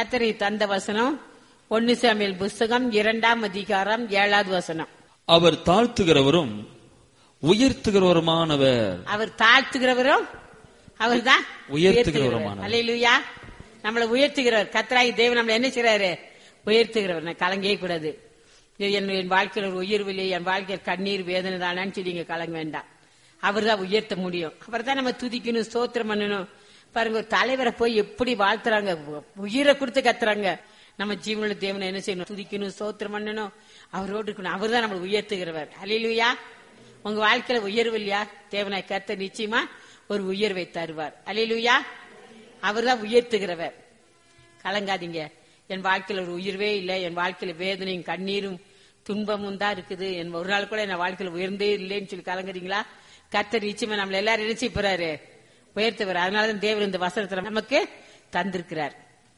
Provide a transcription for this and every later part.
கத்தரி தந்த வசனம் ஒன்னு சாமியல் புஸ்தகம் இரண்டாம் அதிகாரம் ஏழாவது வசனம் அவர் தாழ்த்துகிறவரும் உயர்த்துகிறவருமானவர் அவர் தாழ்த்துகிறவரும் அவர்தான் உயர்த்துகிறவருமானவர். அல்லேலூயா நம்மளை உயர்த்துகிறவர் கத்தராகி தேவன் நம்மளை என்ன செய்றாரு உயர்த்துகிறவர் நான் கலங்கவே கூடாது இது என் என் வாழ்க்கையில் ஒரு உயர்வில்லை என் வாழ்க்கையில் கண்ணீர் வேதனை தானான்னு சொல்லி நீங்க கலங்க வேண்டாம் அவர் தான் உயர்த்த முடியும் அவர் தான் நம்ம துதிக்கணும் ஸ்தோத்திரம் பண்ணணும் பாருங்க ஒரு தலைவரை போய் எப்படி வாழ்த்துறாங்க உயிரை கொடுத்து கத்துறாங்க நம்ம ஜீவனுள்ள தேவனை என்ன செய்யணும் துதிக்கணும் ஸ்தோத்திரம் பண்ணணும் அவரோடு இருக்கணும் அவர் தான் நம்மளை உயர்த்துகிறவர் அல்லேலூயா உங்க வாழ்க்கையில உயர்வு இல்லையா தேவனை கத்த நிச்சயமா ஒரு உயர்வை தருவார் அல்லேலூயா அவர் தான் உயர்த்துகிறவர் கலங்காதீங்க என் வாழ்க்கையில ஒரு உயர்வே இல்லை என் வாழ்க்கையில வேதனையும் கண்ணீரும் துன்பமும் தான் இருக்குது என் ஒரு நாள் கூட என் வாழ்க்கையில உயர்ந்தே இல்லைன்னு சொல்லி கலங்குறீங்களா கர்த்தர் நிச்சயமா நம்மள எல்லாரும் நினைச்சு போறாரு உயர்த்துவார் அதனாலதான் தேவன் இந்த வசனத்துல நமக்கு தந்திருக்கிறார்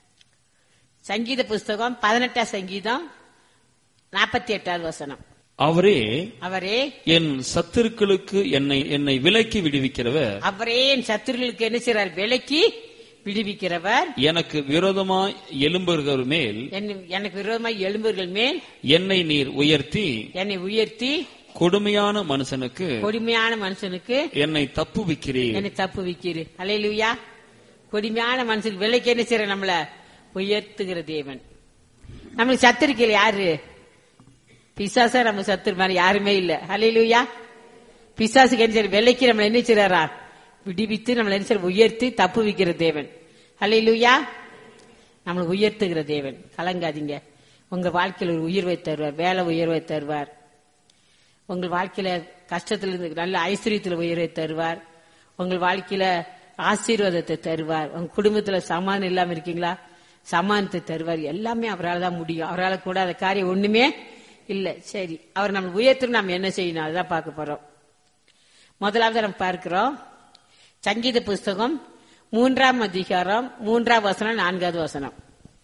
சங்கீத புஸ்தகம் பதினெட்டாம் சங்கீதம் நாற்பத்தி எட்டாவது வசனம் அவரே அவரே என் சத்துருக்களுக்கு என்னை என்னை விலக்கி விடுவிக்கிறவர் அவரே என் சத்துருகளுக்கு என்ன செய்றார் விலக்கி விடுவிக்கிறவர் எனக்கு விரோதமாய் எழும்புகிறவர் மேல் என்னை- எனக்கு விரோதமாய் எழும்புகள் மேல் என்னை நீர் உயர்த்தி என்னை உயர்த்தி கொடுமையான மனுஷனுக்கு கொடுமையான மனுஷனுக்கு என்னை தப்புவிக்கிறீர் என்னை தப்பு வைக்கிறு அலையிலுயா கொடுமையான மனுஷனுக்கு விலைக்கு என்ன செய்யற நம்மள உயர்த்துகிற தேவன் நம்மளுக்கு சத்துருக்கையில் யாரு பிசாசா நம்ம சத்துரு மாதிரி யாருமே இல்ல அலையிலுயா பிசாசுக்கு என்ன செய்யற விலைக்கு நம்மள என்ன செய்யறாரா விடுவித்து நம்மள என்ன செய்யற உயர்த்தி தப்பு வைக்கிற தேவன் அலையிலுயா நம்மளை உயர்த்துகிற தேவன் கலங்காதீங்க உங்க வாழ்க்கையில் ஒரு உயர்வை தருவார் வேலை உயர்வை தருவார் உங்கள் வாழ்க்கையில கஷ்டத்துல இருந்து நல்ல ஐஸ்வர்யத்துல உயர்வை தருவார் உங்கள் வாழ்க்கையில ஆசீர்வாதத்தை தருவார் உங்க குடும்பத்துல சமாதானம் இல்லாம இருக்கீங்களா சமாதானத்தை தருவார் எல்லாமே அவரால் தான் முடியும் அவரால் கூடாத காரியம் ஒண்ணுமே இல்ல சரி அவர் நம்ம உயர்த்தணும் நம்ம என்ன செய்யணும் அதுதான் பார்க்க போறோம் முதலாவது நம்ம பார்க்கிறோம் சங்கீத புஸ்தகம் மூன்றாம் அதிகாரம் மூன்றாம் வசனம் நான்காவது வசனம்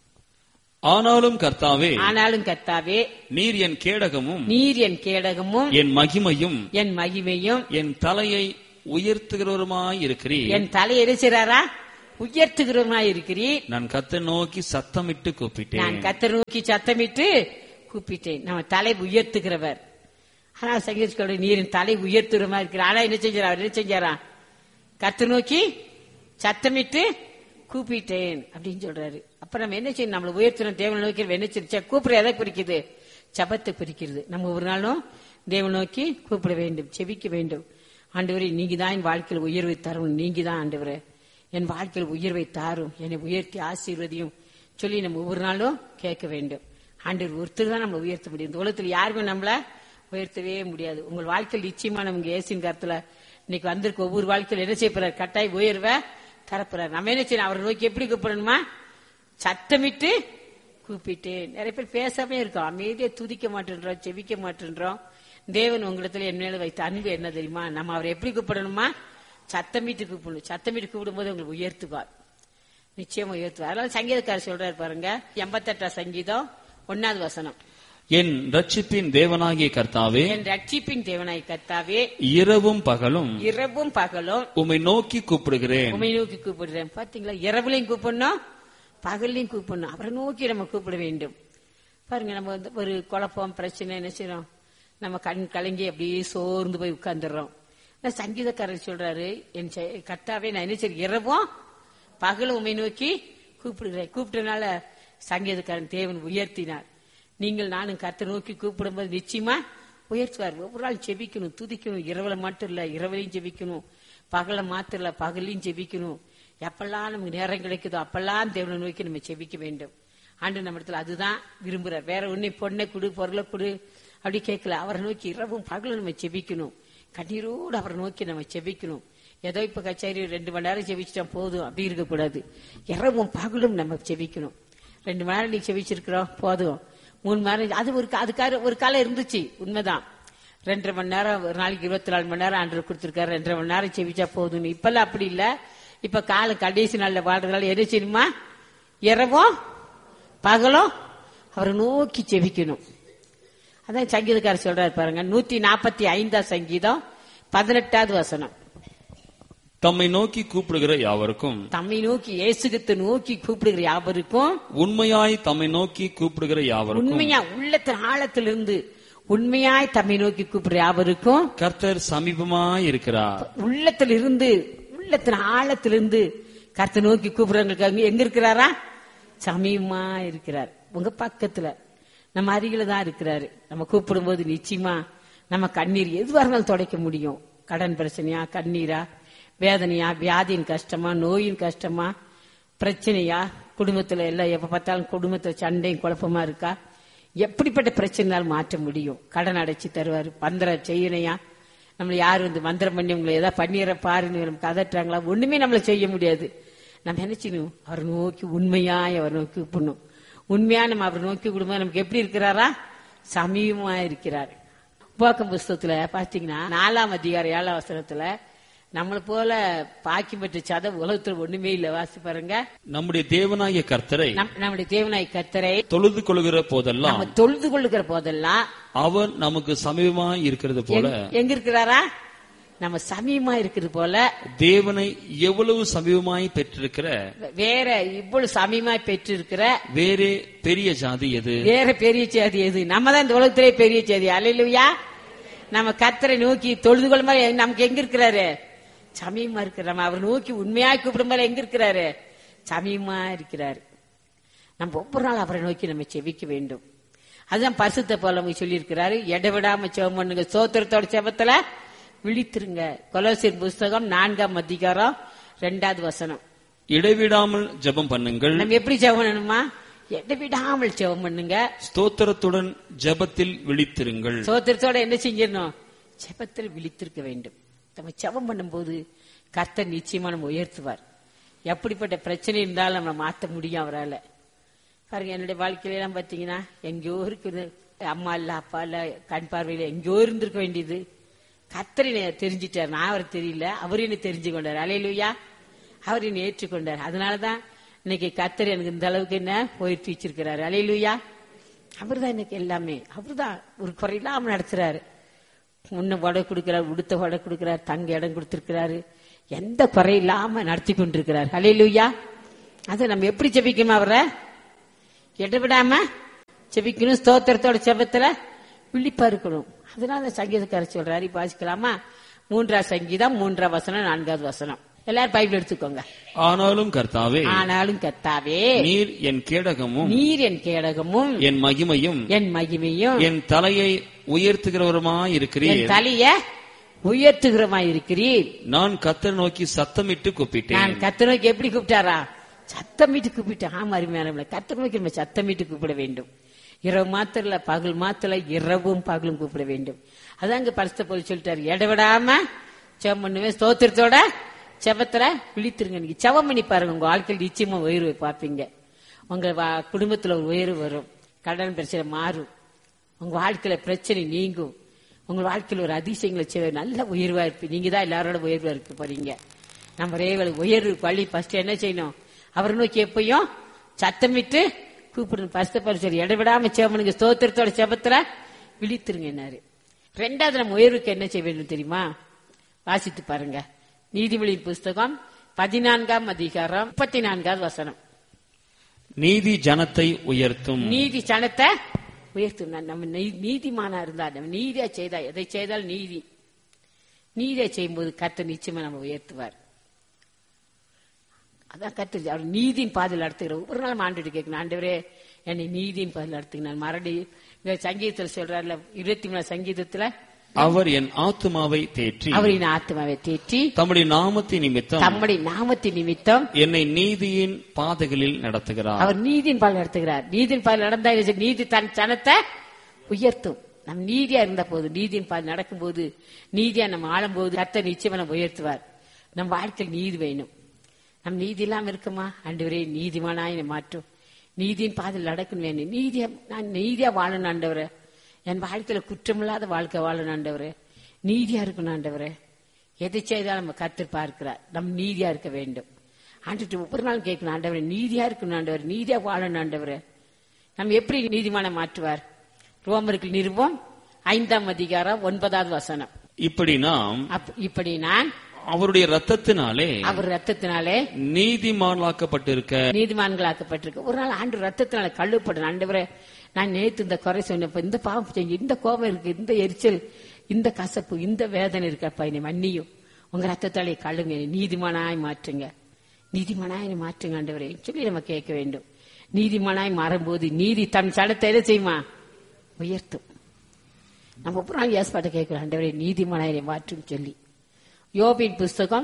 ஆனாலும் கர்த்தாவே ஆனாலும் கர்த்தாவே நீர் என் கேடகமும் நீர் என் கேடகமும் என் மகிமையும் என் மகிமையும் என் தலையை உயர்த்துகிறவருமாய் இருக்கிறீர் என் தலை எரிச்சிறாரா உயர்த்துகிறவனாய் இருக்கிறீர் நான் கத்தை நோக்கி சத்தமிட்டு நான் கூப்பிட்டேன் கத்தர் நோக்கி சத்தமிட்டு கூப்பிட்டேன் நம்ம தலை உயர்த்துகிறவர் ஆனா சங்கீத நீரின் தலை உயர்த்துகிறமா இருக்கிற ஆனா என்ன செஞ்சாரா அவர் என்ன செஞ்சாரா கத்து நோக்கி சத்தமிட்டு கூப்பிட்டேன் அப்படின்னு சொல்றாரு அப்ப நம்ம என்ன செய்யணும் நம்மளை உயர்த்தணும் தேவனை நோக்கி என்ன செய்ய கூப்பிட எதை குறிக்குது ஜபத்தை குறிக்கிறது நம்ம ஒரு நாளும் தேவனை நோக்கி கூப்பிட வேண்டும் செபிக்க வேண்டும் ஆண்டவரே நீங்க தான் என் வாழ்க்கையில் உயர்வை தரும் நீங்க தான் ஆண்டவரே என் வாழ்க்கையில் உயர்வை தாரும் என்னை உயர்த்தி ஆசீர்வதியும் சொல்லி நம்ம ஒவ்வொரு நாளும் கேட்க வேண்டும் ஆண்டவர் ஒருத்தர் தான் நம்மளை உயர்த்த முடியும் இந்த உலகத்தில் யாருமே நம்மள உயர்த்தவே முடியாது உங்கள் வாழ்க்கையில் நிச்சயமா நமக்கு ஏசின் கருத்துல இன்னைக்கு வந்திருக்க ஒவ்வொரு வாழ்க்கையில் என்ன செய்ய போறாரு கட்டாய் உயர்வை தரப்போறாரு நம்ம என்ன செய்யணும் அவரை நோக்கி எப்படி கூப்பிடணுமா சத்தமிட்டு கூப்பிட்டு நிறைய பேர் பேசாம இருக்கோம் அமைதியை துதிக்க மாட்டேன்றோம் செவிக்க மாட்டேன்றோம் தேவன் உங்களிடத்துல என் மேல வைத்த அன்பு என்ன தெரியுமா நம்ம அவரை எப்படி கூப்பிடணுமா சத்தமிட்டு கூப்பிடணும் சத்தமிட்டு கூப்பிடும்போது உங்களுக்கு உயர்த்துவார் நிச்சயமா உயர்த்துவார் அதனால சங்கீதக்காரர் சொல்றாரு பாருங்க எண்பத்தெட்டாம் சங்கீதம் ஒன்னாவது வசனம் என் ரட்சிப்பின் தேவனாகிய கர்த்தாவே என் ரட்சிப்பின் தேவனாய் கர்த்தாவே இரவும் பகலும் இரவும் பகலும் உம்மை நோக்கி கூப்பிடுகிறேன் உமை நோக்கி கூப்பிடுறேன் பாத்தீங்களா இரவுலையும் கூப்பிடணும் பகல்லையும் கூப்பிடணும் அவரை நோக்கி நம்ம கூப்பிட வேண்டும் பாருங்க நம்ம வந்து ஒரு குழப்பம் பிரச்சனை என்ன செய்யறோம் நம்ம கண் கலங்கி அப்படியே சோர்ந்து போய் உட்கார்ந்துடுறோம் ஆனா சங்கீதக்காரர் சொல்றாரு என் செ- கர்த்தாவே நான் என்ன செய்ய இரவும் பகலும் உமை நோக்கி கூப்பிடுகிறேன் கூப்பிட்டனால சங்கீதக்காரன் தேவன் உயர்த்தினார் நீங்கள் நானும் கர்த்தரை நோக்கி கூப்பிடும்போது நிச்சயமா உயர்த்துவார் ஒவ்வொரு நாள் செபிக்கணும் துதிக்கணும் இரவுல மட்டும் இல்ல இரவுலையும் செபிக்கணும் பகல மாத்திரம் இல்ல பகலையும் செபிக்கணும் எப்பெல்லாம் நமக்கு நேரம் கிடைக்குதோ அப்பெல்லாம் தேவனை நோக்கி நம்ம செபிக்க வேண்டும் ஆண்டு நம்ம இடத்துல அதுதான் விரும்புறார் வேற ஒன்னும் பொண்ணை கொடு பொருளை கொடு அப்படி கேட்கல அவரை நோக்கி இரவும் பகலும் நம்ம செபிக்கணும் கண்ணீரோடு அவரை நோக்கி நம்ம செபிக்கணும் ஏதோ இப்ப கச்சேரி ரெண்டு மணி நேரம் செபிச்சிட்டா போதும் அப்படி இருக்கக்கூடாது இரவும் பகலும் நம்ம செபிக்கணும் ரெண்டு மணி நேரம் நீ செபிச்சிருக்கிறோம் போதும் மூணு மணி நேரம் அது ஒரு கா- அதுக்காக ஒரு காலம் இருந்துச்சு உண்மைதான் ரெண்டரை மணி நேரம் ஒரு நாளைக்கு இருபத்தி நாலு மணி நேரம் ஆண்டு கொடுத்துருக்காரு ரெண்டரை மணி நேரம் செவிச்சா போதும்னு இப்பெல்லாம் அப்படி இல்ல இப்ப கால கடைசி நாள்ல வாழ்றதுனால என்ன செய்யணுமா இரவும் பகலும் அவரை நோக்கி செபிக்கணும் அதான் சங்கீதக்காரர் சொல்றாரு பாருங்க நூத்தி நாற்பத்தி ஐந்தாம் சங்கீதம் பதினெட்டாவது வசனம் தம்மை நோக்கி கூப்பிடுகிற யாவருக்கும் தம்மை நோக்கி இயேசுகித்து நோக்கி கூப்பிடுகிற யாவருக்கும் உண்மையாய் தம்மை நோக்கி கூப்பிடுகிற யாவருக்கும் உண்மையா உள்ளத்தின் ஆழத்திலிருந்து உண்மையாய் தம்மை நோக்கி கூப்பிடுற யாவருக்கும் கர்த்தர் சமீபமாய் இருக்கிறார் உள்ளத்திலிருந்து உள்ளத்தின் ஆழத்திலிருந்து கர்த்தர் நோக்கி கூப்பிடுறவங்களுக்கு அங்க எங்க இருக்கிறாரா சமீபமா இருக்கிறார் உங்க பக்கத்துல நம்ம அருகில தான் இருக்கிறாரு நம்ம கூப்பிடும்போது நிச்சயமா நம்ம கண்ணீர் எதுவாக இருந்தாலும் துடைக்க முடியும் கடன் பிரச்சனையா கண்ணீரா வேதனையா வியாதியின் கஷ்டமா நோயின் கஷ்டமா பிரச்சனையா குடும்பத்துல எல்லாம் எப்ப பார்த்தாலும் குடும்பத்துல சண்டையும் குழப்பமா இருக்கா எப்படிப்பட்ட பிரச்சனைனாலும் மாற்ற முடியும் கடன் அடைச்சு தருவாரு பந்திரம் செய்யணையா நம்மள யார் வந்து மந்திரம் பண்ணி உங்களை ஏதாவது பண்ணிடுற பாருன்னு நம்ம கதட்டுறாங்களா ஒண்ணுமே நம்மள செய்ய முடியாது நம்ம நினைச்சிக்கணும் அவரை நோக்கி உண்மையாய் அவர் நோக்கி கூப்பிடணும் உண்மையா நம்ம அவரை நோக்கி விடும்போது நமக்கு எப்படி இருக்கிறாரா சமீபமா இருக்கிறார் உபாக்கம் புஸ்தகத்துல பாத்தீங்கன்னா நாலாம் அதிகாரம் ஏழாம் வசனத்துல நம்மளை போல பாக்கியம் பெற்ற சத உலகத்துல ஒண்ணுமே இல்ல வாசி பாருங்க நம்முடைய தேவனாகிய கர்த்தரை நம்- நம்முடைய தேவனாய் கர்த்தரை தொழுது கொள்கிற போதெல்லாம் நம்ம தொழுது கொள்ளுகிற போதெல்லாம் அவர் நமக்கு சமீபமாய் இருக்கிறது போல எங்க- எங்க இருக்கிறாரா நம்ம சமீபமா இருக்கிறது போல தேவனை எவ்வளவு சமீபமாய் பெற்றிருக்கிற வேற இவ்வளவு சமீபமாய் பெற்றிருக்கிற வேறே பெரிய ஜாதி எது வேற பெரிய செய்தி எது நம்ம தான் இந்த உலகத்திலே பெரிய செய்தி அலையிலுயா நம்ம கத்தரை நோக்கி தொழுது கொள்ளும் போது நமக்கு எங்க இருக்கிறாரு சமீபமா இருக்கிற நம்ம அவர் நோக்கி உண்மையாய் கூப்பிடும் போது எங்க இருக்கிறாரு சமீபமா இருக்கிறாரு நம்ம ஒவ்வொரு நாள் அவரை நோக்கி நம்ம செவிக்க வேண்டும் அதுதான் பரிசுத்த போல சொல்லியிருக்கிறாரு எடவிடாம செவம் பண்ணுங்க சோத்திரத்தோட செபத்துல விழித்திருங்க கொலோசியர் புஸ்தகம் நான்காம் அதிகாரம் ரெண்டாவது வசனம் இடைவிடாமல் ஜெபம் பண்ணுங்கள் நம்ம எப்படி ஜெபம் பண்ணணுமா எடவிடாமல் ஜெபம் பண்ணுங்க ஸ்தோத்திரத்துடன் ஜெபத்தில் விழித்திருங்கள் சோத்திரத்தோட என்ன செஞ்சிடணும் ஜெபத்தில் விழித்திருக்க வேண்டும் நம்ம ஜெபம் பண்ணும்போது கர்த்தர் நிச்சயமா நம்ம உயர்த்துவார் எப்படிப்பட்ட பிரச்சனை இருந்தாலும் நம்ம மாத்த முடியும் அவரால பாருங்க என்னுடைய வாழ்க்கையில எல்லாம் பாத்தீங்கன்னா எங்கேயோ இருக்குது அம்மா இல்ல அப்பா இல்ல கண் பார்வையில எங்கேயோ இருந்திருக்க வேண்டியது கர்த்தர் என்னை தெரிஞ்சிட்டார் நான் அவரை தெரியல அவர் என்ன தெரிஞ்சு கொண்டார் அலையிலுயா அவர் என்னை ஏற்றுக்கொண்டார் அதனாலதான் இன்னைக்கு கர்த்தர் எனக்கு இந்த அளவுக்கு என்ன உயர்த்தி வச்சிருக்கிறாரு அலையிலுயா அவர்தான் எனக்கு எல்லாமே அவர்தான் ஒரு குறையில்லாம நடத்துறாரு முன்ன வடை கொடுக்கிறார் உடுத்த வடை கொடுக்கிறார் தங்க இடம் கொடுத்திருக்கிறாரு எந்த குறை இல்லாம நடத்தி கொண்டிருக்கிறார் ஹalleluya அதை நம்ம எப்படி ஜெபிக்கணும் அவரை இடவிடாம ஜெபிக்கணும் ஸ்தோத்திரத்தோட ஜெபத்துல விழிப்பா இருக்கணும் அதனால சங்கீதக்காரர் சொல்றாரு இப்ப வாசிக்கலாமா மூன்றாவது சங்கீதம் மூன்றாம் வசனம் நான்காவது வசனம் எல்லாரும் பைபிள் எடுத்துக்கோங்க ஆனாலும் கர்த்தாவே ஆனாலும் கத்தாவே நீர் என் கேடகமும் நீர் என் கேடகமும் என் மகிமையும் என் மகிமையும் என் தலையை உயர்த்துகிறவருமாய் என் இருக்கிறீர் தலைய உயர்த்துகிறமாய் இருக்கிறீர் நான் கத்தர் நோக்கி சத்தமிட்டு கூப்பிட்டேன் நான் கத்த நோக்கி எப்படி கூப்பிட்டாரா சத்தமிட்டு கூப்பிட்டேன் ஆமா அருமையான கத்த நோக்கி நம்ம சத்தமிட்டு கூப்பிட வேண்டும் இரவு மாத்திரம் இல்ல பகல் மாத்திரம் இல்ல, இரவும் பகலும் கூப்பிட வேண்டும் அதாங்க பரிசுத்த போய் சொல்லிட்டாரு இடவிடாம செவம் பண்ணுவேன் ஸ்தோத்திரத்தோட செபத்துல விழித்திருங்க நீங்க செவம் பண்ணி பாருங்க உங்க வாழ்க்கையில் நிச்சயமா உயர்வை பார்ப்பீங்க உங்க வா- குடும்பத்துல ஒரு உயர்வு வரும் கடன் பிரச்சனை மாறும் உங்க வாழ்க்கையில பிரச்சனை நீங்கும் உங்க வாழ்க்கையில ஒரு அதிசயங்களை செய்ய நல்ல உயர்வா இருப்பீங்க நீங்க தான் எல்லாரோட உயர்வா இருக்க போறீங்க நம்ம ரேவல் உயர்வு பள்ளி ஃபர்ஸ்ட் என்ன செய்யணும் அவரை நோக்கி எப்பயும் சத்தமிட்டு கூப்பிடணும் பரிசு பரிசு இடவிடாம சேவனுங்க ஸ்தோத்திரத்தோட செபத்துல விழித்திருங்க என்னாரு ரெண்டாவது நம்ம உயர்வுக்கு என்ன செய்ய வேண்டும் தெரியுமா வாசித்து பாருங்க நீதிமொழியின் புஸ்தகம் பதினான்காம் அதிகாரம் முப்பத்தி நான்காவது வசனம் நீதி ஜனத்தை உயர்த்தும் நீதி சனத்தை உயர்த்தும் நான் நம்ம நீ- நீதிமானா இருந்தா நம்ம நீதியா செய்தா எதை செய்தால் நீதி நீதியா செய்யும்போது கர்த்தர் நிச்சயமா நம்ம உயர்த்துவார் அதான் கத்து அவர் நீதியின் பாதையில் நடத்துகிற ஒவ்வொரு நாள் ஆண்டு கேட்கணும் ஆண்டவரே என்னை நீதியின் பாதையில் நடத்துங்க நான் மறுபடி இந்த சங்கீதத்துல சொல்றாருல இருபத்தி மூணு சங்கீதத்துல அவர் என் ஆத்துமாவை தேற்றி அவரின் ஆத்மாவை தேற்றி தம்முடைய நாமத்தின் நிமித்தம் தம்முடைய நாமத்தின் நிமித்தம் என்னை நீதியின் பாதைகளில் நடத்துகிறார் அவர் நீதியின் பால் நடத்துகிறார் நீதியின் பால் நடந்தா என்ன செய்யும்? நீதி தன் சனத்தை உயர்த்தும் நம் நீதியா இருந்த போது நீதியின் பால் நடக்கும்போது நீதியா நம்ம ஆளும்போது கர்த்தர் நிச்சயமா நம்ம உயர்த்துவார் நம் வாழ்க்கையில் நீதி வேணும் நம் நீதி இல்லாம இருக்குமா ஆண்டவரே நீதிமானாய் என்னை மாற்றும் நீதியின் பாதையில் நடக்கணும் வேணும் நீதியா நான் நீதியா வாழணும் ஆண்டவரே என் வாழ்க்கையில குற்றமில்லாத வாழ்க்கை வாழணும் ஆண்டவரே நீதியா இருக்கணும் ஆண்டவரே எதை செய்தாலும் நம்ம கர்த்தர் பார்க்கிறார் நம் நீதியா இருக்க வேண்டும் ஆண்டுட்டு ஒவ்வொரு நாளும் கேட்கணும் ஆண்டவரே நீதியா இருக்கணும் ஆண்டவர் நீதியா வாழணும் ஆண்டவரே நம்ம எப்படி நீதிமான மாற்றுவார் ரோமருக்கு நிருபம் ஐந்தாம் அதிகாரம் ஒன்பதாவது வசனம் இப்படி நாம் அப்- இப்படி நான் அவருடைய ரத்தத்தினாலே அவர் ரத்தத்தினாலே நீதிமான்களாக்கப்பட்டிருக்க நீதிமான்களாக்கப்பட்டிருக்கு ஒரு நாள் ஆண்டு ரத்தத்தினால கழுவப்படும் ஆண்டவரே நான் நேத்து இந்த குறை சொன்னப்ப இந்த பாவம் செஞ்சு இந்த கோபம் இருக்கு இந்த எரிச்சல் இந்த கசப்பு இந்த வேதனை இருக்கப்பா என்னை மன்னியும் உங்க ரத்தத்தாலே கழுங்க என்னை நீதிமானாய் மாற்றுங்க நீதிமானாய் என்னை மாற்றுங்க ஆண்டவரே சொல்லி நம்ம கேட்க வேண்டும் நீதிமானாய் மாறும்போது நீதி தன் சடத்தை எதை செய்யுமா உயர்த்தும் நம்ம ஒரு நாள் ஏற்பாட்டை கேட்கிறோம் ஆண்டவரே நீதிமானாய் என்னை மாற்றும் சொல்லி யோபின் புஸ்தகம்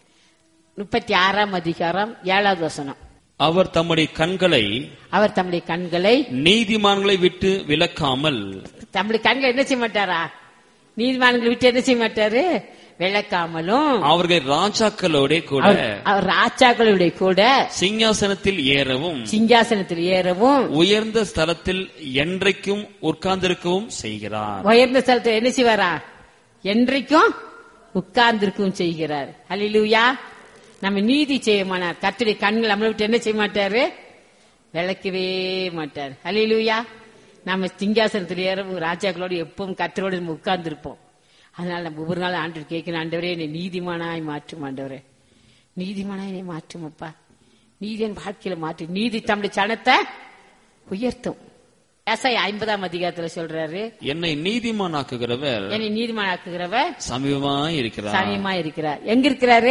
முப்பத்தி ஆறாம் அதிகாரம் ஏழாவது வசனம் அவர் தம்முடைய கண்களை அவர் தம்முடைய கண்களை நீதிமான்களை விட்டு விலக்காமல் தம்முடைய கண்களை என்ன செய்ய மாட்டாரா நீதிமான்களை விட்டு என்ன செய்ய மாட்டாரு விளக்காமலும் அவர்கள் ராஜாக்களோட கூட அவர் அவர் ராஜாக்களுடைய கூட சிங்காசனத்தில் ஏறவும் சிங்காசனத்தில் ஏறவும் உயர்ந்த ஸ்தலத்தில் என்றைக்கும் உட்கார்ந்திருக்கவும் செய்கிறார் உயர்ந்த ஸ்தலத்தில் என்ன செய்வாரா என்றைக்கும் உட்கார்ந்திருக்கவும் செய்கிறார் ஹalleluya நம்ம நீதி செய்ய மாட்டார் கர்த்தருடைய கண்கள் நம்மளை விட்டு என்ன செய்ய மாட்டாரு விளக்கவே மாட்டார் ஹalleluya நம்ம சிங்காசனத்தில் ஏறவும் ராஜாக்களோடு எப்பவும் கர்த்தரோடு நம்ம உட்கார்ந்திருப்போம் அதனால நம்ம ஒவ்வொரு நாள் ஆண்டு கேட்கணும் ஆண்டவரே என்னை நீதிமானாய் மாற்றும் ஆண்டவரே நீதிமானாய் என்னை மாற்றும் அப்பா நீதி என் வாழ்க்கையில மாற்று நீதி தம்முடைய சனத்தை உயர்த்தும் ஏசாய் ஐம்பதாம் அதிகாரத்துல சொல்றாரு என்னை நீதிமானாக்குகிறவர் என்னை நீதிமானாக்குகிறவர் சமீபமாய் இருக்கிறார் சாமியமா இருக்கிறார் எங்க இருக்கிறாரு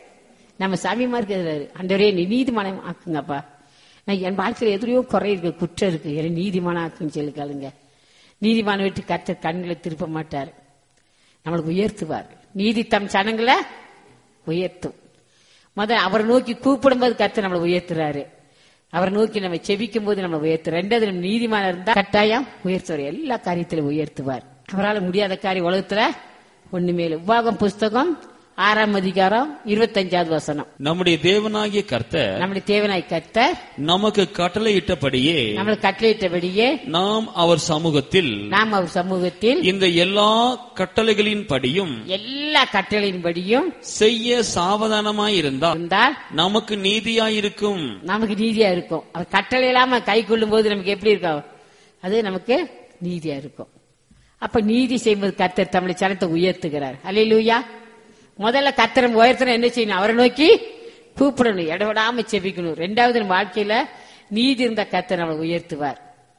நம்ம சாமியமா இருக்கிறாரு அண்டவரே நீ நீதிமானம் ஆக்குங்கப்பா நான் என் வாழ்க்கையில எதிரையோ குறை இருக்கு குற்றம் இருக்கு என்னை நீதிமான ஆக்குன்னு சொல்லி கேளுங்க நீதிமான விட்டு கத்த கண்களை திருப்ப மாட்டார் நம்மளுக்கு உயர்த்துவார் நீதி தம் சனங்களை உயர்த்தும் முத அவரை நோக்கி கூப்பிடும்போது கத்த நம்மளை உயர்த்துறாரு அவரை நோக்கி நம்ம செபிக்கும் போது நம்மளை உயர்த்து ரெண்டாவது நம்ம நீதிமான இருந்தா கட்டாயம் உயர்த்துவார் எல்லா காரியத்திலும் உயர்த்துவார் அவரால் முடியாத காரியம் உலகத்துல ஒண்ணுமே இல்லை உபாகம் புஸ்தகம் ஆறாம் அதிகாரம் இருபத்தஞ்சாவது வசனம் நம்முடைய தேவனாகிய கர்த்தர் நம்முடைய தேவனாய் கத்த நமக்கு கட்டளையிட்டபடியே நம்மளுக்கு கட்டளையிட்டபடியே நாம் அவர் சமூகத்தில் நாம் அவர் சமூகத்தில் இந்த எல்லா கட்டளைகளின் படியும் எல்லா கட்டளையின்படியும் செய்ய சாவதானமாய் இருந்தால் இருந்தால் நமக்கு நீதியாயிருக்கும் நமக்கு நீதியா இருக்கும் அவர் கட்டளை இல்லாம கை கொள்ளும் போது நமக்கு எப்படி இருக்கும் அது நமக்கு நீதியா இருக்கும் அப்ப நீதி செய்யும்போது கர்த்தர் தமிழை சனத்தை உயர்த்துகிறார் அல்லேலூயா முதல்ல கர்த்தரம் உயர்த்தணும் என்ன செய்யணும் அவரை நோக்கி கூப்பிடணும் இடவிடாம செபிக்கணும் ரெண்டாவது நம்ம வாழ்க்கையில நீதி இருந்த கர்த்தர் நம்மளை உயர்த்துவார்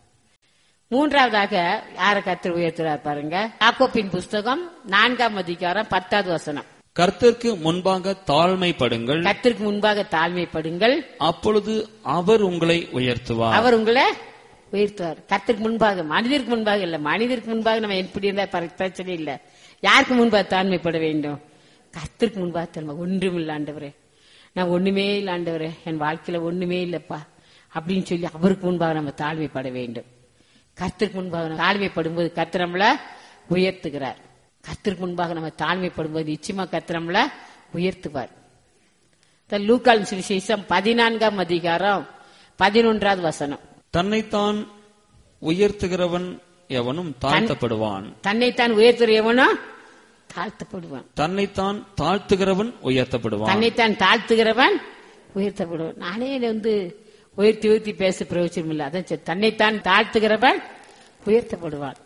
மூன்றாவதாக யார கர்த்தர் உயர்த்துறார் பாருங்க யாக்கோப்பின் புஸ்தகம் நான்காம் அதிகாரம் பத்தாவது வசனம் கர்த்தருக்கு முன்பாக தாழ்மைப்படுங்கள் கர்த்தருக்கு முன்பாக தாழ்மைப்படுங்கள் அப்பொழுது அவர் உங்களை உயர்த்துவார் அவர் உங்களை உயர்த்துவார் கர்த்தருக்கு முன்பாக மனிதருக்கு முன்பாக இல்ல மனிதருக்கு முன்பாக நம்ம எப்படி இருந்தா பர- பிரச்சனை இல்ல யாருக்கு முன்பாக தாழ்மைப்பட வேண்டும் கர்த்தருக்கு முன்பாக தாழ்மை ஒன்றும் இல்ல ஆண்டவரே நான் ஒண்ணுமே இல்ல ஆண்டவரே என் வாழ்க்கையில ஒண்ணுமே இல்லப்பா அப்படின்னு சொல்லி அவருக்கு முன்பாக நம்ம தாழ்மைப்பட வேண்டும் கர்த்தருக்கு முன்பாக நம்ம தாழ்மைப்படும்போது கர்த்தர் நம்மள உயர்த்துகிறார் கர்த்தருக்கு முன்பாக நம்ம தாழ்மைப்படும்போது நிச்சயமா கர்த்தர் நம்மள உயர்த்துவார் இந்த லூக்கால் சுவிசேஷம் பதினான்காம் அதிகாரம் பதினொன்றாவது வசனம் தன்னைத்தான் உயர்த்துகிறவன் எவனும் தாழ்த்தப்படுவான் தன்னைத்தான் உயர்த்துறையவனோ தாழ்த்தப்படுவான் தன்னைத்தான் தாழ்த்துகிறவன் உயர்த்தப்படுவான் தன்னைத்தான் தாழ்த்துகிறவன் உயர்த்தப்படுவான் நானே இதை வந்து உயர்த்தி உயர்த்தி பேச பிரயோஜனம் இல்லை அதான் சரி. தன்னைத்தான் தாழ்த்துகிறவன் உயர்த்தப்படுவான்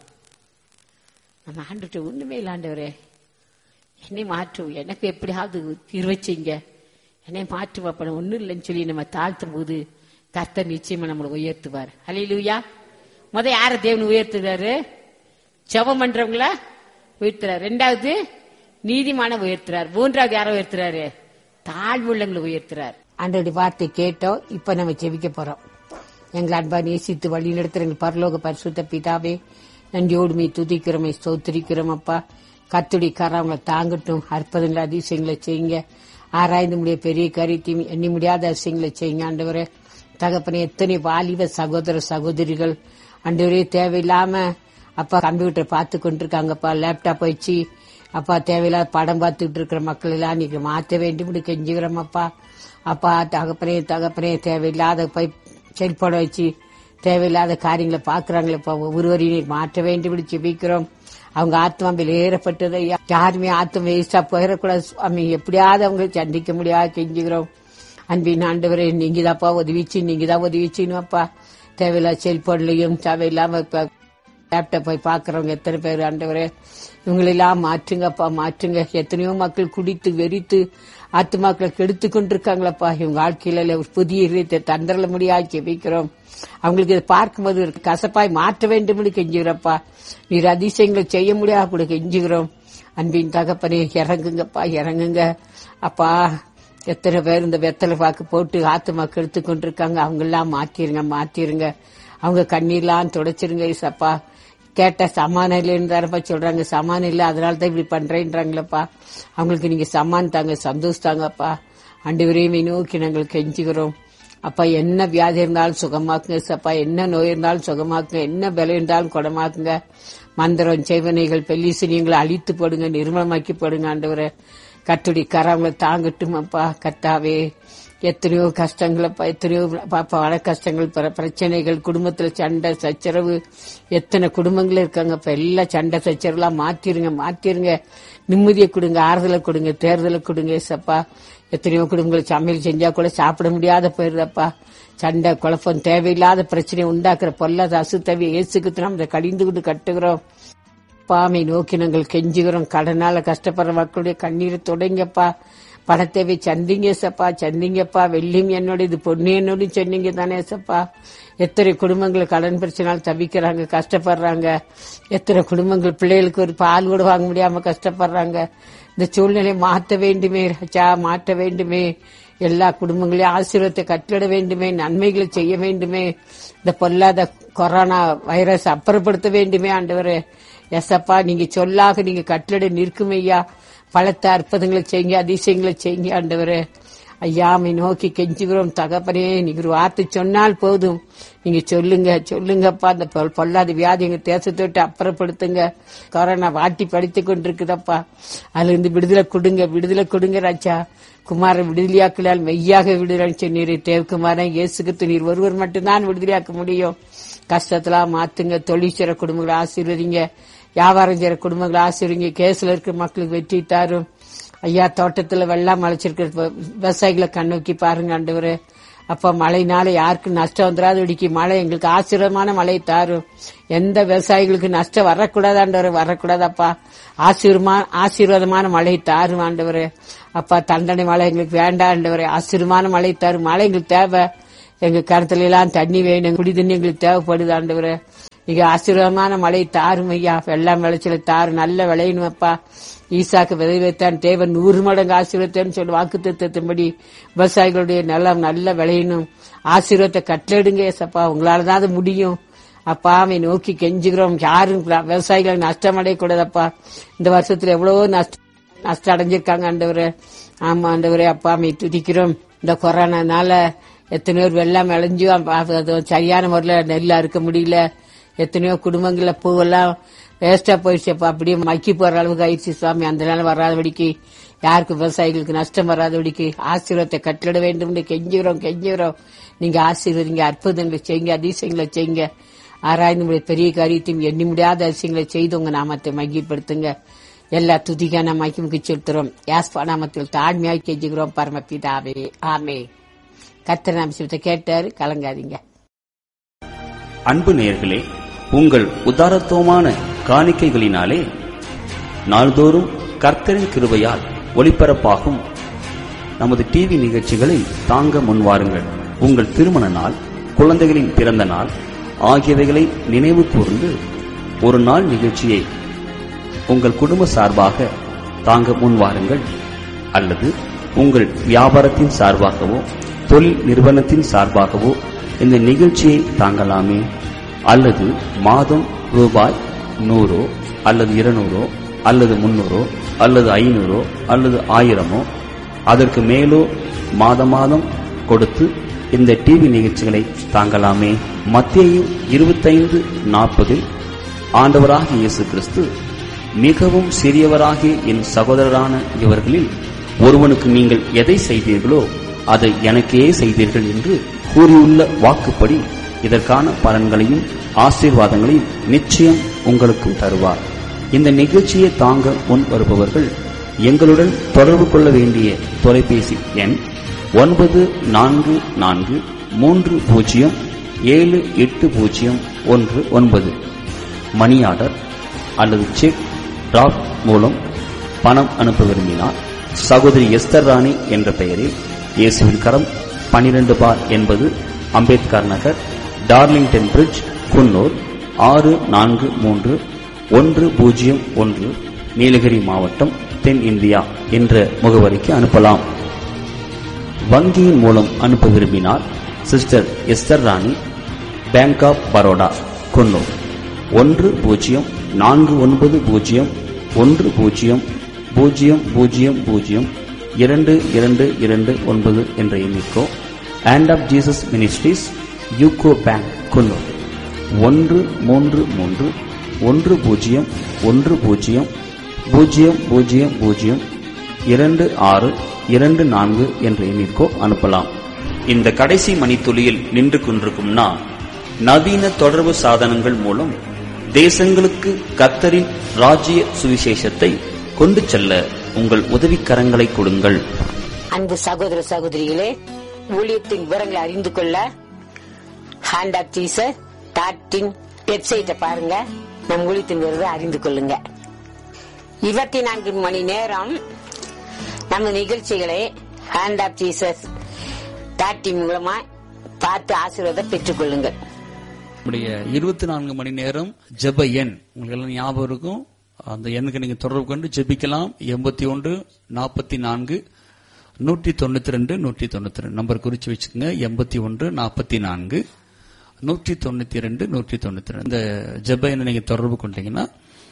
நம்ம ஆண்டுட்டு ஒண்ணுமே இல்லை ஆண்டவரே என்னை மாற்றும் எனக்கு எப்படியாவது இருவச்சிங்க என்னை மாற்று வைப்பன ஒண்ணும் இல்லைன்னு சொல்லி நம்ம தாழ்த்தும் போது கர்த்தர் நிச்சயமா நம்மளை உயர்த்துவார் ஹalleluya முத யார தேவன் உயர்த்துறாரு ஜெபம் பண்றவங்கள உயர்த்துறாரு ரெண்டாவது நீதிமான உயர்த்துறார் மூன்றாவது யாரை உயர்த்துறாரு தாழ்வுள்ளங்களை உயர்த்துறார் ஆண்டோடைய வார்த்தை கேட்டோம் இப்ப நம்ம ஜெபிக்க போறோம் எங்களை அன்பா நேசித்து வழி நடத்துற எங்கள் பரலோக பரிசுத்த பிதாவே நன்றியோடுமை துதிக்கிறோமே ஸ்தோத்திரிக்கிறோம் அப்பா கத்துடி அவங்களை தாங்கட்டும் அற்புதங்களை அதிசயங்களை செய்யுங்க ஆராய்ந்து முடிய பெரிய காரியத்தையும் எண்ணி முடியாத அதிசயங்களை செய்யுங்க ஆண்டவரே தகப்பனே எத்தனை வாலிப சகோதர சகோதரிகள் ஆண்டவரே தேவையில்லாம அப்பா கம்ப்யூட்டர் பார்த்து கொண்டிருக்காங்கப்பா லேப்டாப் வச்சு அப்பா தேவையில்லாத படம் பார்த்துட்டு இருக்கிற மக்கள் எல்லாம் நீங்க மாற்ற வேண்டும் கெஞ்சுகிறோம் அப்பா அப்பா தகப்பனே தகப்பனே தேவையில்லாத போய் செல்போனை வச்சு தேவையில்லாத காரியங்களை பாக்குறாங்களேப்பா ஒவ்வொருவரையும் மாற்ற வேண்டும் ஜெபிக்கிறோம் அவங்க ஆத்மா வெளியேறப்பட்டது ஐயா யாருமே ஆத்மா வேஸ்டா போயிடக்கூடாது சுவாமி எப்படியாவது அவங்க சந்திக்க முடியாது கெஞ்சுகிறோம் அன்பின் ஆண்டவரே நீங்க தான்ப்பா உதவிச்சு நீங்க தான் உதவிச்சுன்னு அப்பா தேவையில்லாத செல்போன்லயும் தேவையில்லாம இப்ப லேப்டாப் போய் பாக்குறவங்க எத்தனை பேர் ஆண்டவரே இவங்களெல்லாம் மாற்றுங்கப்பா மாற்றுங்க எத்தனையோ மக்கள் குடித்து வெறித்து ஆத்துமாக்களை கெடுத்து கொண்டிருக்காங்களப்பா இவங்க வாழ்க்கையில ஒரு புதிய இதயத்தை தந்தரல முடியாது ஜெபிக்கிறோம் அவங்களுக்கு இதை பார்க்கும்போது ஒரு கசப்பாய் மாற்ற வேண்டும் கெஞ்சுகிறப்பா நீர் அதிசயங்களை செய்ய முடியாது கூட கெஞ்சுகிறோம் அன்பின் தகப்பனே இறங்குங்கப்பா இறங்குங்க அப்பா எத்தனை பேர் இந்த வெத்தலை பாக்கு போட்டு ஆத்துமா கெடுத்து கொண்டிருக்காங்க அவங்க எல்லாம் மாத்திருங்க மாத்திருங்க அவங்க கண்ணீர்லாம் துடைச்சிருங்க இசப்பா கேட்ட சமானம் இல்லைன்னு தானப்பா சொல்றாங்க சமானம் இல்லை அதனால தான் இப்படி பண்றேன்றாங்களப்பா அவங்களுக்கு நீங்க சமான் தாங்க சந்தோஷம் தாங்கப்பா அண்டு விரைவை நோக்கி நாங்கள் கெஞ்சுகிறோம் அப்பா என்ன வியாதி இருந்தாலும் சுகமாக்குங்க சப்பா என்ன நோய் இருந்தாலும் சுகமாக்குங்க என்ன பலம் இருந்தாலும் குணமாக்குங்க மந்திரம் செய்வனைகள் பெல்லிசினியங்களை அழித்து போடுங்க நிர்மலமாக்கி போடுங்க ஆண்டவரை கத்துடி கரங்களை தாங்கட்டும் அப்பா கத்தாவே எத்தனையோ கஷ்டங்களப்பா எத்தனையோ பாப்பா பல கஷ்டங்கள் பிர- பிரச்சனைகள் குடும்பத்துல சண்டை சச்சரவு எத்தனை குடும்பங்கள் இருக்காங்கப்பா எல்லா சண்டை சச்சரவுலாம் மாத்திருங்க மாத்திருங்க நிம்மதியை கொடுங்க ஆறுதலை கொடுங்க தேர்தலை கொடுங்க ஏசப்பா எத்தனையோ குடும்பங்கள் சமையல் செஞ்சா கூட சாப்பிட முடியாத போயிருதப்பா சண்டை குழப்பம் தேவையில்லாத பிரச்சனை உண்டாக்குற பொல்லாத அசுத்தவி இயேசுக்கு நாம் இதை கடிந்து கொண்டு கட்டுகிறோம் பாமை நோக்கி நாங்கள் கெஞ்சுகிறோம் கடனால கஷ்டப்படுற மக்களுடைய கண்ணீரை தொடங்கப்பா பணத்தேவை சந்திங்க சப்பா சந்திங்கப்பா வெள்ளியும் என்னோட இது பொண்ணு என்னோட சொன்னீங்க தானே சப்பா எத்தனை குடும்பங்கள் கடன் பிரச்சனால் தவிக்கிறாங்க கஷ்டப்படுறாங்க எத்தனை குடும்பங்கள் பிள்ளைகளுக்கு ஒரு பால் கூட வாங்க முடியாம கஷ்டப்படுறாங்க இந்த சூழ்நிலை மாற்ற வேண்டுமே ராஜா மாற்ற வேண்டுமே எல்லா குடும்பங்களையும் ஆசீர்வாதத்தை கட்டிட வேண்டுமே நன்மைகளை செய்ய வேண்டுமே இந்த பொல்லாத கொரோனா வைரஸ் அப்புறப்படுத்த வேண்டுமே ஆண்டவரே எசப்பா நீங்க சொல்லாக நீங்க கட்டளை நிற்கும் ஐயா பலத்த அற்புதங்களை செய்யுங்க அதிசயங்களை செய்யுங்க ஆண்டவரே ஐயாமை நோக்கி கெஞ்சுகிறோம் தகப்பனே நீங்க ஒரு வார்த்தை சொன்னால் போதும் நீங்க சொல்லுங்க சொல்லுங்கப்பா அந்த பொல்- பொல்லாத வியாதி எங்க தேசத்தை விட்டு அப்புறப்படுத்துங்க கொரோனா வாட்டி படித்து கொண்டிருக்குதப்பா அதுல இருந்து விடுதலை கொடுங்க விடுதலை கொடுங்க ராஜா குமார விடுதலையாக்கலால் மெய்யாக விடுதலை சொன்னீர் தேவகுமாரன் இயேசுக்கு நீர் ஒருவர் மட்டும்தான் விடுதலையாக்க முடியும் கஷ்டத்தெல்லாம் மாத்துங்க தொழில் செய்ற குடும்பங்களை ஆசீர்வதிங்க வியாபாரம் செய்யற குடும்பங்களை ஆசீர்வதிங்க கேஸ்ல இருக்க மக்களுக்கு வெற்றி தாரும் ஐயா தோட்டத்துல வெள்ளம் அழைச்சிருக்கிற விவசாயிகளை கண்ணோக்கி பாருங்க ஆண்டவரே அப்ப மழைனால யாருக்கும் நஷ்டம் வந்துடாதபடிக்கு மழை எங்களுக்கு ஆசீர்வாதமான மழை தாரும் எந்த விவசாயிகளுக்கு நஷ்டம் வரக்கூடாது ஆண்டவரே வரக்கூடாதப்பா ஆசீர்வாதமான ஆசீர்வாதமான மழை தாரும் ஆண்டவரே அப்பா தண்டனை மழை எங்களுக்கு வேண்டாம் ஆண்டவரே ஆசீர்வாதமான மழை தாரும் மழை எங்களுக்கு தேவை எங்க கருத்துல எல்லாம் தண்ணி வேணும் குடி தண்ணி எங்களுக்கு தேவைப்படுது ஆண்டவரே நீங்க ஆசீர்வாதமான மழை தாரும் ஐயா வெள்ளம் விளைச்சல தாரு நல்ல விளையணுமப்பா ஈசாக்கு விதை வைத்தான் தேவன் நூறு மடங்கு ஆசீர்வத்தேன்னு சொல்லி வாக்கு தத்துவத்தின்படி விவசாயிகளுடைய நிலம் நல்ல விளையணும் ஆசீர்வாதத்தை கட்டளிடுங்க ஏசப்பா உங்களால தான் அது முடியும் அப்பா அவை நோக்கி கெஞ்சுகிறோம் யாரும் விவசாயிகள் நஷ்டம் அடையக்கூடாதப்பா இந்த வருஷத்துல எவ்வளவோ நஷ்டம் நஷ்டம் அடைஞ்சிருக்காங்க ஆண்டவரே ஆமா ஆண்டவரே அப்பா அமை துதிக்கிறோம் இந்த கொரோனானால எத்தனையோ பேர் வெள்ளம் விளைஞ்சு அப்ப அது சரியான முறையில் நெல் அறுக்க முடியல எத்தனையோ குடும்பங்கள்ல பூவெல்லாம் வேஸ்டா போயிடுச்சு அப்ப அப்படியே மக்கி போற அளவுக்கு ஆயிடுச்சு சுவாமி அந்த நாள் வராதபடிக்கு யாருக்கு விவசாயிகளுக்கு நஷ்டம் வராதபடிக்கு ஆசீர்வாதத்தை கட்டிட வேண்டும் கெஞ்சுகிறோம் கெஞ்சுகிறோம் நீங்க ஆசீர்வதிங்க அற்புதங்களை செய்யுங்க அதிசயங்களை செய்யுங்க ஆராய்ந்து உங்களுடைய பெரிய காரியத்தையும் எண்ணி முடியாத அதிசயங்களை செய்து உங்க நாமத்தை மகிப்படுத்துங்க எல்லா துதிக்கான மகிமுக்கு செலுத்துறோம் யாஸ்பா நாமத்தில் தாழ்மையாக கெஞ்சுகிறோம் பரமபிதாவே ஆமே கத்திர நாமத்தை கேட்டாரு கலங்காதீங்க அன்பு நேயர்களே உங்கள் உதாரத்துவமான காணிக்கைகளினாலே நாள்தோறும் கர்த்தரின் கிருபையால் ஒளிபரப்பாகும் நமது டிவி நிகழ்ச்சிகளை தாங்க முன்வாருங்கள் உங்கள் திருமண நாள் குழந்தைகளின் பிறந்த நாள் ஆகியவைகளை நினைவு கூர்ந்து ஒரு நாள் நிகழ்ச்சியை உங்கள் குடும்ப சார்பாக தாங்க முன்வாருங்கள் அல்லது உங்கள் வியாபாரத்தின் சார்பாகவோ தொழில் நிறுவனத்தின் சார்பாகவோ இந்த நிகழ்ச்சியை தாங்கலாமே அல்லது மாதம் ரூபாய் நூறோ அல்லது இருநூறோ அல்லது முன்னூறோ அல்லது ஐநூறோ அல்லது ஆயிரமோ அதற்கு மேலோ மாத மாதம் கொடுத்து இந்த டிவி நிகழ்ச்சிகளை தாங்கலாமே மத்திய இருபத்தைந்து நாற்பதில் ஆண்டவராகிய இயேசு கிறிஸ்து மிகவும் சிறியவராகிய என் சகோதரரான இவர்களில் ஒருவனுக்கு நீங்கள் எதை செய்தீர்களோ அதை எனக்கே செய்தீர்கள் என்று கூறியுள்ள வாக்குப்படி இதற்கான பலன்களையும் ஆசீர்வாதங்களையும் நிச்சயம் உங்களுக்கும் தருவார் இந்த நிகழ்ச்சியை தாங்க முன் வருபவர்கள் எங்களுடன் தொடர்பு கொள்ள வேண்டிய தொலைபேசி எண் ஒன்பது நான்கு நான்கு மூன்று பூஜ்ஜியம் ஏழு எட்டு பூஜ்ஜியம் ஒன்று ஒன்பது மணி ஆர்டர் அல்லது செக் டிராப் மூலம் பணம் அனுப்ப விரும்பினால் சகோதரி எஸ்தர் ராணி என்ற பெயரில் இயேசுவின் கரம் 12 பார் என்பது அம்பேத்கர் நகர் டார்லிங்டன் பிரிட்ஜ் குன்னூர் ஆறு நான்கு மூன்று ஒன்று பூஜ்ஜியம் ஒன்று நீலகிரி மாவட்டம் தென் இந்தியா என்ற முகவரிக்கு அனுப்பலாம் வங்கியின் மூலம் அனுப்ப விரும்பினால் sister Esther Rani bank of Baroda Coonoor ஒன்று பூஜ்ஜியம் நான்கு ஒன்பது பூஜ்ஜியம் ஒன்று பூஜ்ஜியம் பூஜ்ஜியம் பூஜ்ஜியம் பூஜ்ஜியம் இரண்டு இரண்டு இரண்டு ஒன்பது என்ற எண்ணிக்கோ and of Jesus ministries UCO bank Coonoor ஒன்று மூன்று மூன்று ஒன்று பூஜ்ஜியம் ஒன்று பூஜ்ஜியம் பூஜ்ஜியம் பூஜ்ஜியம் பூஜ்ஜியம் இரண்டு ஆறு இரண்டு நான்கு என்ற எண்ணிற்கோ அனுப்பலாம் இந்த கடைசி மணித்துளியில் நின்று கொண்டிருக்கும் நான் நவீன தொடர்பு சாதனங்கள் மூலம் தேசங்களுக்கு கத்தரின் ராஜ்ய சுவிசேஷத்தை கொண்டு செல்ல உங்கள் உதவிக்கரங்களை கொடுங்கள் அன்பு சகோதர சகோதரிகளே ஊழியத்தின் விவரங்களை அறிந்து கொள்ள ஹேண்ட் ஆஃப் ஜீசஸ் டாட்டின் வெப்சைட்டை பாருங்க நம் ஊழியத்தின் விவரத்தை அறிந்து கொள்ளுங்க இருபத்தி நான்கு மணி நேரம் நம்ம நிகழ்ச்சிகளை ஹேண்ட் ஆஃப் ஜீசஸ் டாட்டின் மூலமா பார்த்து ஆசீர்வாதம் பெற்றுக் கொள்ளுங்கள் நம்முடைய இருபத்தி நான்கு மணி நேரம் ஜெப எண் உங்களுக்கு எல்லாம் ஞாபகம் இருக்கும் அந்த எண்ணுக்கு நீங்க தொடர்பு கொண்டு ஜெபிக்கலாம் எண்பத்தி ஒன்று நாற்பத்தி நான்கு நூற்றி தொண்ணூத்தி ரெண்டு நூற்றி தொண்ணூத்தி ரெண்டு நம்பர் குறிச்சு வச்சுக்கோங்க எண்பத்தி ஒன்று நாற்பத்தி நான்கு நூற்றி தொண்ணூத்தி ரெண்டு நூற்றி தொண்ணூத்தி ரெண்டு இந்த ஜெப எண்ணை நீங்க தொடர்பு கொண்டீங்கன்னா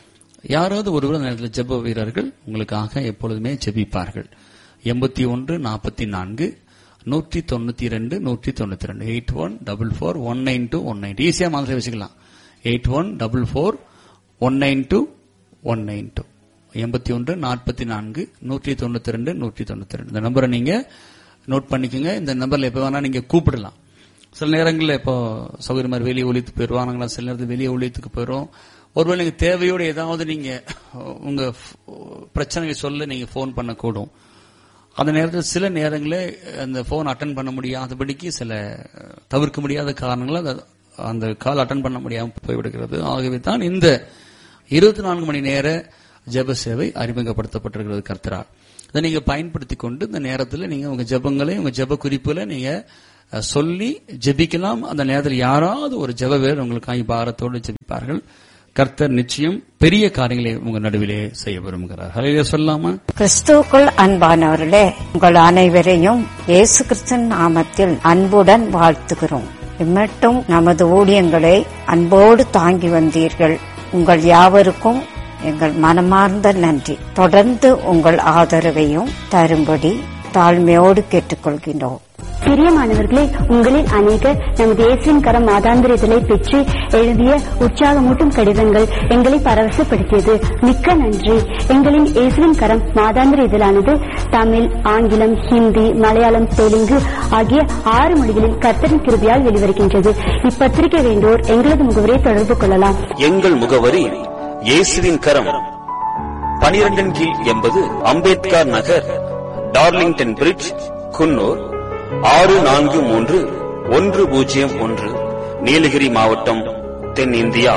யாராவது ஒருவர் அந்த நேரத்தில் ஜெப வீரர்கள் உங்களுக்காக எப்பொழுதுமே ஜெபிப்பார்கள் எண்பத்தி ஒன்று நாற்பத்தி நான்கு நூற்றி தொண்ணூத்தி ரெண்டு நூற்றி தொண்ணூத்தி ரெண்டு eight one double four one nine two one nine ஈஸியா மாதிரி வச்சுக்கலாம் eight one double four one nine two one nine two எண்பத்தி ஒன்று நாற்பத்தி நான்கு நூற்றி தொண்ணூத்தி ரெண்டு நூற்றி தொண்ணூத்தி ரெண்டு இந்த நம்பரை நீங்க நோட் பண்ணிக்கோங்க இந்த நம்பர்ல எப்ப வேணா நீங்க கூப்பிடலாம் சில நேரங்களில் இப்போ சௌகரியமாக மாதிரி வெளியே ஒழித்து போயிடுவாங்களா சில நேரத்தில் வெளியே ஒழித்துக்கு போயிடும் ஒருவேளை நீங்க தேவையோடு ஏதாவது நீங்க உங்க பிரச்சனையை சொல்ல நீங்க ஃபோன் பண்ணக்கூடும் அந்த நேரத்தில் சில நேரங்களில் அந்த ஃபோன் அட்டன் பண்ண முடியாதபடிக்கு சில தவிர்க்க முடியாத காரணங்களால் அந்த- அந்த கால் அட்டன் பண்ண முடியாமல் போய்விடுகிறது ஆகவே தான் இந்த இருபத்தி நான்கு மணி நேர ஜெப சேவை அறிமுகப்படுத்தப்பட்டிருக்கிறது கர்த்தரால் இதை நீங்க பயன்படுத்தி கொண்டு இந்த நேரத்தில் நீங்க உங்க ஜெபங்களை உங்க ஜெப குறிப்புகளை நீங்க அஹ், சொல்லி ஜெபிக்கலாம் அந்த நேரத்தில் யாராவது ஒரு ஜெப வேறு உங்களுக்காக பாரத்தோடு ஜெபிப்பார்கள் கர்த்தர் நிச்சயம் பெரிய காரியங்களை உங்க நடுவிலே செய்ய விரும்புகிறார் ஹலையில சொல்லாமா கிறிஸ்துவுக்குள் அன்பானவர்களே உங்கள் அனைவரையும் இயேசு கிறிஸ்தன் நாமத்தில் அன்புடன் வாழ்த்துகிறோம் இம்மட்டும் நமது ஊழியங்களை அன்போடு தாங்கி வந்தீர்கள் உங்கள் யாவருக்கும் எங்கள் மனமார்ந்த நன்றி தொடர்ந்து உங்கள் ஆதரவையும் தரும்படி தாழ்மையோடு கேட்டுக்கொள்கின்றோம் பிரியமானவர்களே உங்களில் அநேகர் நமது இயேசுவின் கரம் மாதாந்திர இதழை பெற்று எழுதிய உற்சாகமூட்டும் கடிதங்கள் எங்களை பரவசப்படுத்தியது மிக்க நன்றி எங்களின் இயேசுவின் கரம் மாதாந்திர இதழானது தமிழ் ஆங்கிலம் ஹிந்தி மலையாளம் தெலுங்கு ஆகிய ஆறு மொழிகளில் கர்த்தரின் கிருபையால் வெளிவருகின்றது இப்பத்திரிகை வேண்டோர் எங்களது முகவரை தொடர்பு கொள்ளலாம் எங்கள் முகவரி இயேசுவின் கரம் பனிரெண்டின் கீழ் எண்பது அம்பேத்கர் நகர் டார்லிங்டன் பிரிட்ஜ் குன்னூர் ஆறு நான்கு மூன்று ஒன்று பூஜ்ஜியம் ஒன்று நீலகிரி மாவட்டம் தென்னிந்தியா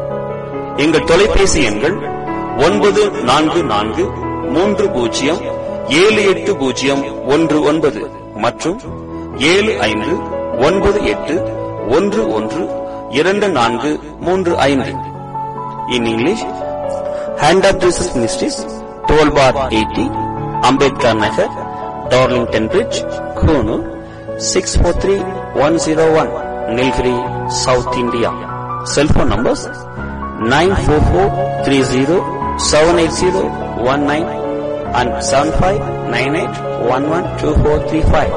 எங்கள் தொலைபேசி எண்கள் ஒன்பது நான்கு நான்கு மூன்று பூஜ்ஜியம் ஏழு எட்டு பூஜ்ஜியம் ஒன்று ஒன்பது மற்றும் ஏழு ஐந்து ஒன்பது எட்டு ஒன்று ஒன்று இரண்டு நான்கு மூன்று ஐந்து in English hand of Jesus ministries twelve bar eighty Ambedkar Nagar Darlington bridge Coonoor six four three one zero one Nilgiri south India cellphone numbers nine four four three zero seven eight zero one nine and seven five nine eight one one two four three five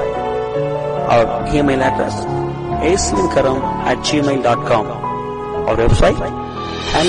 our email address aswinkaram at gmail.com our website